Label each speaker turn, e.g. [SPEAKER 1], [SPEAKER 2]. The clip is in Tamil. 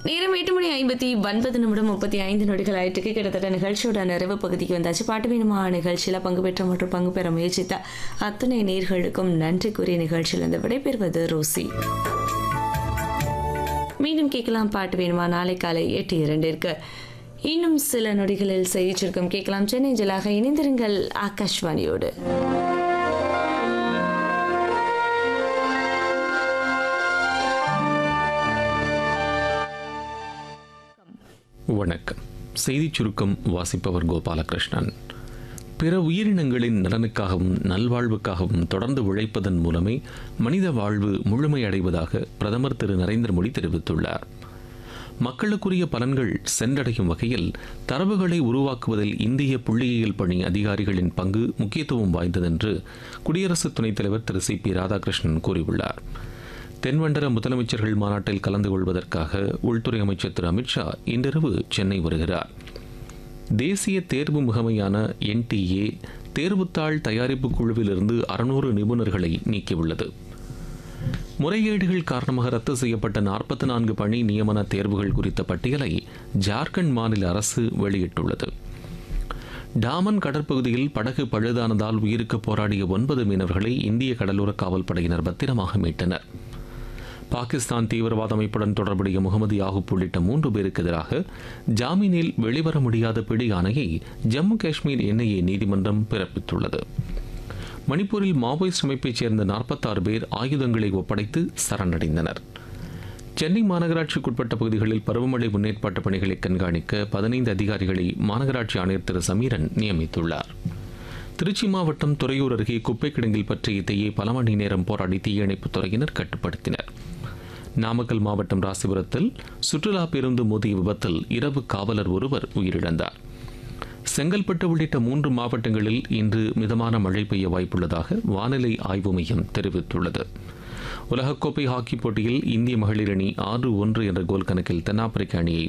[SPEAKER 1] நேரம் எட்டு மணி ஐம்பத்தி ஒன்பது நிமிடம் முப்பத்தி ஐந்து நொடிகள் ஆயிட்டுக்கு கிட்டத்தட்ட நிகழ்ச்சியோட நிறைவு பகுதிக்கு வந்தாச்சு பாட்டு வேணுமா நிகழ்ச்சியில் பங்கு பெற்ற மற்றும் பங்கு பெற முயற்சித்த அத்தனை நேர்களுக்கும் நன்றி கூறிய நிகழ்ச்சியிலிருந்து விடைபெறுவது ரோசி மீண்டும் கேட்கலாம் பாட்டு வேணுமா நாளை காலை எட்டு இரண்டிற்கு இன்னும் சில நொடிகளில் செய்தி சுருக்கம் கேட்கலாம் சென்னை ஜலாக இணைந்திருங்கள் ஆகாஷ்வாணியோடு
[SPEAKER 2] வணக்கம் செய்திச் சுருக்கம் வாசிப்பவர் கோபாலகிருஷ்ணன் பிற உயிரினங்களின் நலனுக்காகவும் நல்வாழ்வுக்காகவும் தொடர்ந்து உழைப்பதன் மூலமே மனித வாழ்வு முழுமையடைவதாக பிரதமர் திரு நரேந்திர மோடி தெரிவித்துள்ளார் மக்களுக்குரிய பலன்கள் சென்றடையும் வகையில் தரவுகளை உருவாக்குவதில் இந்திய புள்ளியியல் பணி அதிகாரிகளின் பங்கு முக்கியத்துவம் வாய்ந்ததென்று குடியரசு துணைத் தலைவர் திரு சி பி ராதாகிருஷ்ணன் கூறியுள்ளார் தென்வண்டர முதலமைச்சர்கள் மாநாட்டில் கலந்து கொள்வதற்காக உள்துறை அமைச்சர் திரு அமித்ஷா இன்றிரவு சென்னை வருகிறார் தேசிய தேர்வு முகமையான என்டிஏ தேர்வுத்தாள் தயாரிப்பு குழுவிலிருந்து அறுநூறு நிபுணர்களை நீக்கியுள்ளது முறைகேடுகள் காரணமாக ரத்து செய்யப்பட்ட நாற்பத்தி நான்கு பணி நியமன தேர்வுகள் குறித்த பட்டியலை ஜார்க்கண்ட் மாநில அரசு வெளியிட்டுள்ளது டாமன் கடற்பகுதியில் படகு பழுதானதால் உயிருக்கு போராடிய ஒன்பது மீனவர்களை இந்திய கடலோர காவல் படையினர் பத்திரமாக மீட்டனர் பாகிஸ்தான் தீவிரவாத அமைப்புடன் தொடர்புடைய முகமது யாகூப் உள்ளிட்ட மூன்று பேருக்கு எதிராக ஜாமீனில் வெளிவர முடியாத பிடி ஆணையை ஜம்மு காஷ்மீர் என்ஐஏ நீதிமன்றம் பிறப்பித்துள்ளது மணிப்பூரில் மாவோயிஸ்ட் அமைப்பைச் சேர்ந்த நாற்பத்தாறு பேர் ஆயுதங்களை ஒப்படைத்து சரணடைந்தனர் சென்னை மாநகராட்சிக்குட்பட்ட பகுதிகளில் பருவமழை முன்னேற்பாட்டு பணிகளை கண்காணிக்க பதினைந்து அதிகாரிகளை மாநகராட்சி ஆணையர் திரு சமீரன் நியமித்துள்ளார் திருச்சி மாவட்டம் துறையூர் அருகே குப்பை கிடங்கில் பற்றிய தீயை பல மணி நேரம் போராடி தீயணைப்புத் துறையினர் கட்டுப்படுத்தினர் நாமக்கல் மாவட்டம் ராசிபுரத்தில் சுற்றுலா பேருந்து மோதிய விபத்தில் இரவு காவலர் ஒருவர் உயிரிழந்தார் செங்கல்பட்டு உள்ளிட்ட மூன்று மாவட்டங்களில் இன்று மிதமான மழை பெய்ய வாய்ப்புள்ளதாக வானிலை ஆய்வு மையம் தெரிவித்துள்ளது உலகக்கோப்பை ஹாக்கி போட்டியில் இந்திய மகளிர் அணி ஆறு ஒன்று என்ற கோல் கணக்கில் தென்னாப்பிரிக்க அணியை